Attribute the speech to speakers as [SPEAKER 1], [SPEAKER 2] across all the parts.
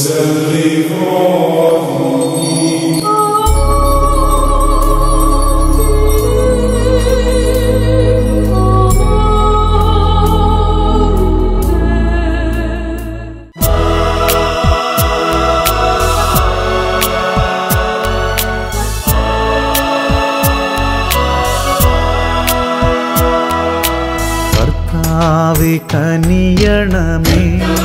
[SPEAKER 1] കർത്താവെ കനിയണമേ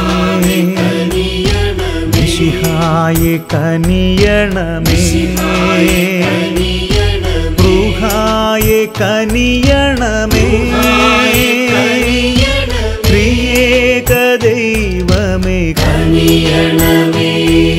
[SPEAKER 1] മിശിഹായെ കനിയണമേ ൃഹായെ കനിയണമേ ത്രിയേക ദൈവമേ കനിയണമേ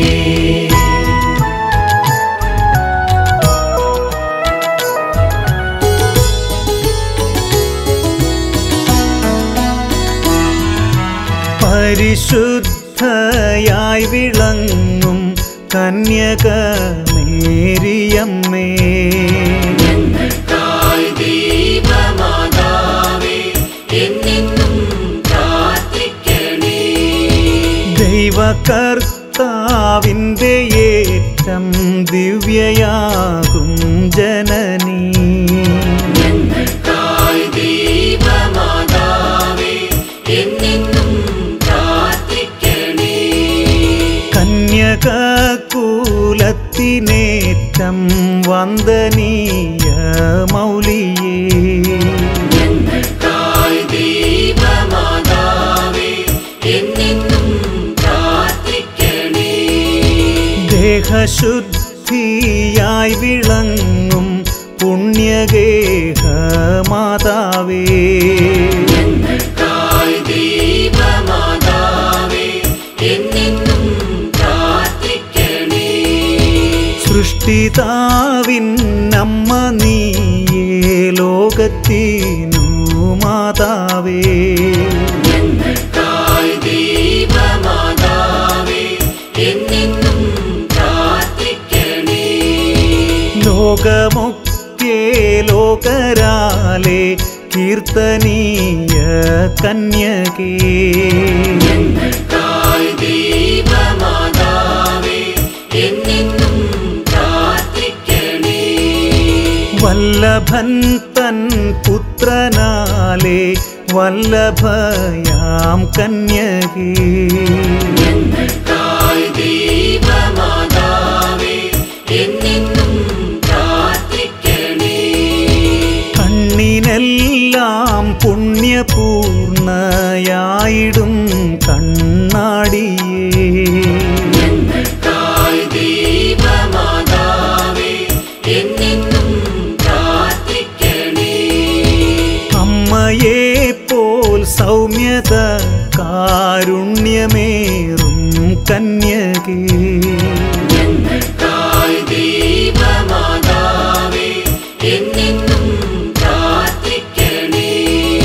[SPEAKER 1] പരിശുദ്ധയായി വിളങ്ങും കന്യക മേരിയമ്മേ
[SPEAKER 2] ഞങ്ങൾക്കായി ദൈവമാതാവേ എന്നെന്നും പ്രാർത്ഥിക്കണേ
[SPEAKER 1] ദൈവകർത്താവിൻ്റെ ഏറ്റം ദിവ്യയാകും ജനനീ
[SPEAKER 2] ഞങ്ങൾക്കായി ദൈവമാതാവേ എന്നെന്നും പ്രാർത്ഥിക്കണേ
[SPEAKER 1] കന്യക കൂലത്തിനേറ്റം വന്ദനീയ മൗലിയേ
[SPEAKER 2] ഞങ്ങൾക്കായി ദൈവമാതാവേ എന്നെന്നും പ്രാർത്ഥിക്കണേ
[SPEAKER 1] ദേഹശുദ്ധിയായി വിളങ്ങും പുണ്യഗേഹ മാതാവേ
[SPEAKER 2] ഞങ്ങൾക്കായി ദൈവമാതാവേ എന്നെന്നും പ്രാർത്ഥിക്കണേ
[SPEAKER 1] സൃഷ്ടിതാവിൻ അമ്മ നീയേ ലോകത്തിനു മാതാവേ
[SPEAKER 2] ഞങ്ങൾക്കായി ദൈവമാതാവേ എന്നെന്നും പ്രാർത്ഥിക്കണേ
[SPEAKER 1] ലോകമൊക്കെ ലോകരാലെ കീർത്തനീയ കന്യകേ
[SPEAKER 2] ഞങ്ങൾക്കായി ദൈവമാതാവേ എന്നെന്നും പ്രാർത്ഥിക്കണേ
[SPEAKER 1] വല്ലഭൻ തൻ പുത്രനാലെ വല്ലഭയാം കന്യകേ
[SPEAKER 2] ഞങ്ങൾക്കായി ദൈവമാതാവേ എന്നെന്നും പ്രാർത്ഥിക്കണേ
[SPEAKER 1] കണ്ണിനെല്ലാം പുണ്യപൂർണയായിടും കണ്ണാടിയേ
[SPEAKER 2] ഞങ്ങൾക്കായി ദൈവമാതാവേ എന്നെന്നും പ്രാർത്ഥിക്കണേ
[SPEAKER 1] അമ്മയെ പോൽ സൗമ്യത കാരുണ്യമേറും കന്യകേ
[SPEAKER 2] ഞങ്ങൾക്കായി ദൈവമാതാവേ എന്നെന്നും പ്രാർത്ഥിക്കണേ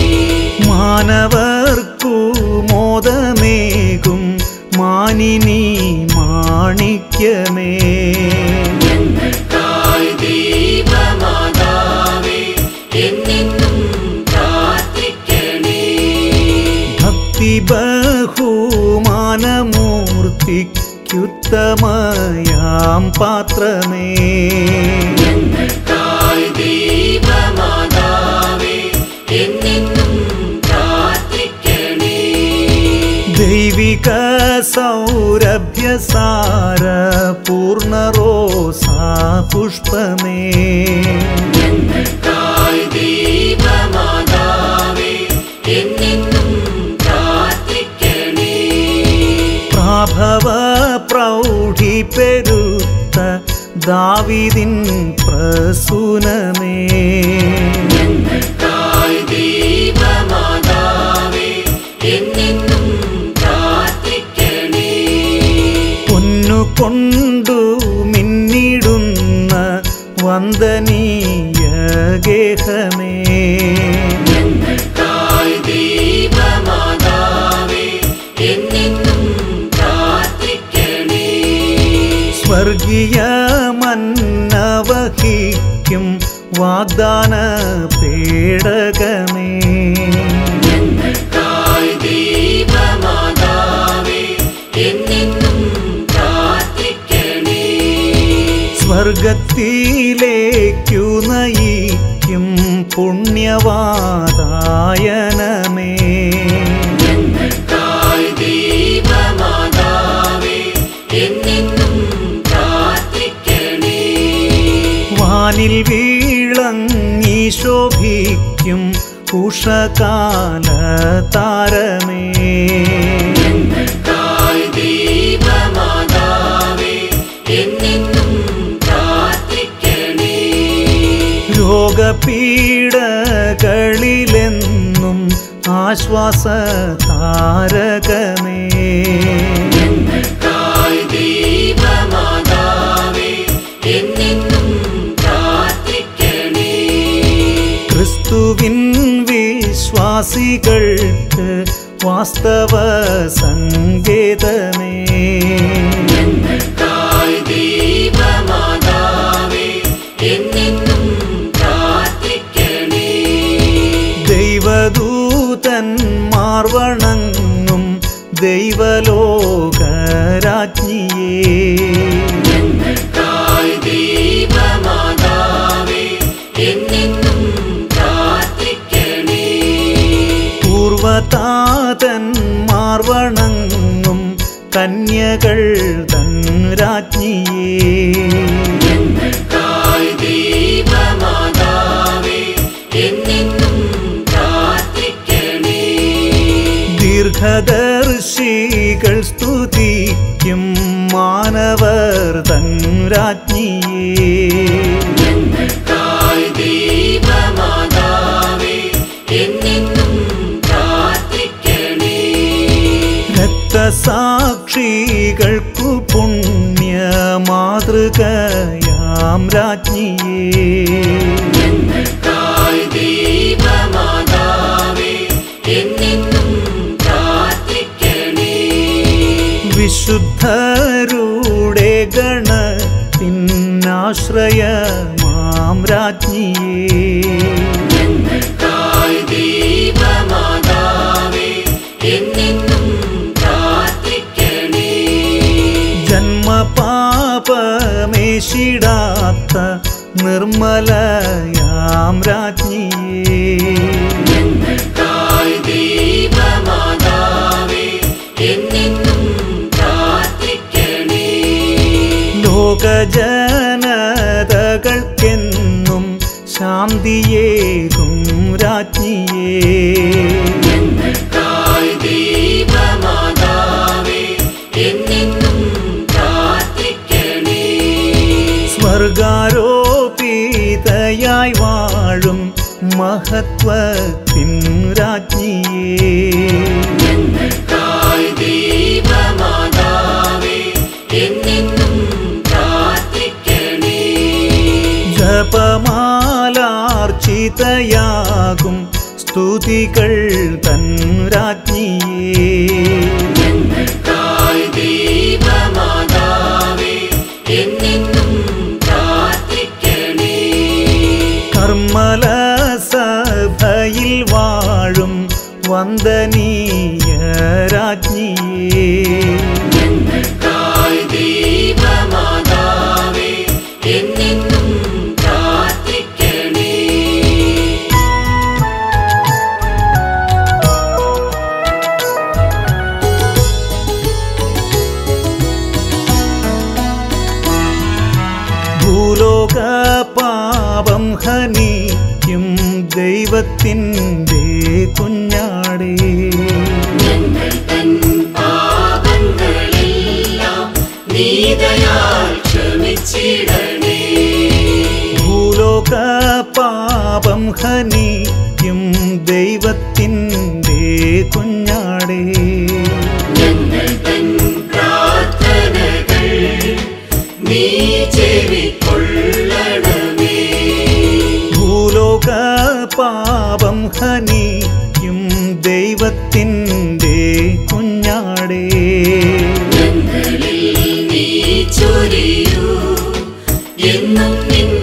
[SPEAKER 1] മാനവർക്കു മോദമേകും മാനിനി മാണിക്യമേ
[SPEAKER 2] ഞങ്ങൾക്കായി ദൈവമാതാവേ എന്നെന്നും പ്രാർത്ഥിക്കണേ
[SPEAKER 1] ഭക്തി ബഹുമാനമൂർത്തിക്കുത്തമയാം പാത്രമേ
[SPEAKER 2] ഞങ്ങൾക്കായി ദൈവമാതാവേ എന്നെന്നും പ്രാർത്ഥിക്കണേ
[SPEAKER 1] ദൈവിക സൗരഭ്യസാര പൂർണ്ണറോസാ പുഷ്പമേ
[SPEAKER 2] ഞങ്ങൾക്കായി ദൈവമാതാവേ എന്നെന്നും പ്രാർത്ഥിക്കണേ
[SPEAKER 1] പ്രാഭവ പ്രൗഢി പെരുത്ത ദാവിദിൻ പ്രസൂനമേ
[SPEAKER 2] ഞങ്ങൾക്കായി ദൈവമാതാവേ എന്നെന്നും പ്രാർത്ഥിക്കണേ
[SPEAKER 1] പൊന്നു കൊണ്ടു മിന്നിടുന്ന വന്ദനീയ ഗേഹമേ
[SPEAKER 2] ഞങ്ങൾക്കായി ദൈവമാതാവേ എന്നെന്നും പ്രാർത്ഥിക്കണേ
[SPEAKER 1] സ്വർഗീയ മന്നവഹിക്കും വാഗ്ദാന പേടകമേ
[SPEAKER 2] ഞങ്ങൾക്കായി ദൈവമാതാവേ എന്നെന്നും
[SPEAKER 1] സ്വർഗത്തിലേക്കു നയിക്കും പുണ്യവാതായനമേ
[SPEAKER 2] ഞങ്ങൾക്കായി ദൈവമാതാവേ എന്നെന്നും പ്രാർത്ഥിക്കണേ
[SPEAKER 1] വാനിൽ വീളങ്ങി ശോഭിക്കും ഉഷകാല താരമേ
[SPEAKER 2] ഞങ്ങൾക്കായി ദൈവമാതാവേ എന്നെന്നും പ്രാർത്ഥിക്കണേ
[SPEAKER 1] രോഗപീഡകളിലെന്നും ആശ്വാസ താരകമേ
[SPEAKER 2] ഞങ്ങൾക്കായി ദൈവമാതാവേ എന്നെന്നും പ്രാർത്ഥിക്കണേ
[SPEAKER 1] ക്രിസ്തുവിൻ വിശ്വാസികൾക്ക് വാസ്തവ സങ്കേതമേ
[SPEAKER 2] ഞങ്ങൾക്കായി ദൈവമാതാവേ എന്നെന്നും പ്രാർത്ഥിക്കണേ
[SPEAKER 1] ദൈവദൂതന്മാർ വണങ്ങും ദൈവലോകരാജ്ഞിയേ
[SPEAKER 2] ഞങ്ങൾക്കായി ദൈവമാതാവേ എന്നെന്നും പ്രാർത്ഥിക്കണേ
[SPEAKER 1] പൂർവതാതന്മാർ വണങ്ങും കന്യകൾ തൻ രാജ്ഞിയേ
[SPEAKER 2] ഞങ്ങൾക്കായി ദൈവമാതാവേ എന്നെന്നും പ്രാർത്ഥിക്കണേ
[SPEAKER 1] ദീർഘദർശികൾ സ്തുതിക്കും മാനവർ തൻ രാജ്ഞിയേ
[SPEAKER 2] ഞങ്ങൾക്കായി ദൈവമാതാവേ എന്നെന്നും പ്രാർത്ഥിക്കണേ
[SPEAKER 1] രക്തസാക്ഷികൾക്കു പുണ്യ മാതൃകയാം രാജ്ഞിയേ
[SPEAKER 2] ഞങ്ങൾക്കായി ദൈവമാതാവേ എന്നെന്നും പ്രാർത്ഥിക്കണേ
[SPEAKER 1] വിശുദ്ധരുടെ ഗണത്തിനാശ്രയമാം രാജ്ഞിയേ
[SPEAKER 2] ഞങ്ങൾക്കായി ദൈവമാതാവേ എന്നെന്നും പ്രാർത്ഥിക്കണേ
[SPEAKER 1] ജന്മപാപമേശിടാത്ത നിർമ്മലയാം രാജ്ഞിയേ
[SPEAKER 2] ഞങ്ങൾക്കായി ദൈവമാതാവേ എന്നെന്നും പ്രാർത്ഥിക്കണേ
[SPEAKER 1] ലോകജനതകൾക്കെന്നും ശാന്തിയേകും രാജ്ഞിയേ
[SPEAKER 2] ഞങ്ങൾക്കായി ദൈവമാതാവേ എന്നെന്നും പ്രാർത്ഥിക്കണേ
[SPEAKER 1] സ്വർഗാരോപിതയായി വാഴും മഹത്വത്തിൻ രാജ്ഞിയേ
[SPEAKER 2] ഞങ്ങൾക്കായി ദൈവമാതാവേ എന്നെന്നും പ്രാർത്ഥിക്കണേ
[SPEAKER 1] ജപമാലാർച്ചിതയാകും സ്തുതികൾ തൻ രാജ്ഞിയേ
[SPEAKER 2] ഞങ്ങൾക്കായി ദൈവമാതാവേ എന്നെന്നും പ്രാർത്ഥിക്കണേ
[SPEAKER 1] കർമ്മല സഭയിൽ വാഴും വന്ദനീയ രാജ്ഞിയേ
[SPEAKER 2] ഞങ്ങൾക്കായി ദൈവമാതാവേ എന്നെന്നും പ്രാർത്ഥിക്കണേ
[SPEAKER 1] ഭൂലോക പാപം ഹനിക്കും ദൈവത്തിൻ്റെ കുഞ്ഞാടേ
[SPEAKER 2] ഞങ്ങൾ തൻ പാപങ്ങളെല്ലാം നീതയാൽ ക്ഷമിച്ചിടണേ
[SPEAKER 1] ഭൂലോക പാപം ഹനിക്കും ദൈവത്തിൻ്റെ കുഞ്ഞാടേ
[SPEAKER 2] ഞങ്ങൾ തൻ പ്രാർത്ഥനകൾ നീ ചെവിക്കൊള്ളണമേ
[SPEAKER 1] ഭൂലോക പാപം ഹനിക്കും ദൈവത്തിൻ്റെ കുഞ്ഞാടേ
[SPEAKER 2] ഞങ്ങളിൽ നീ ചൊരിയൂ എന്നും നിൻ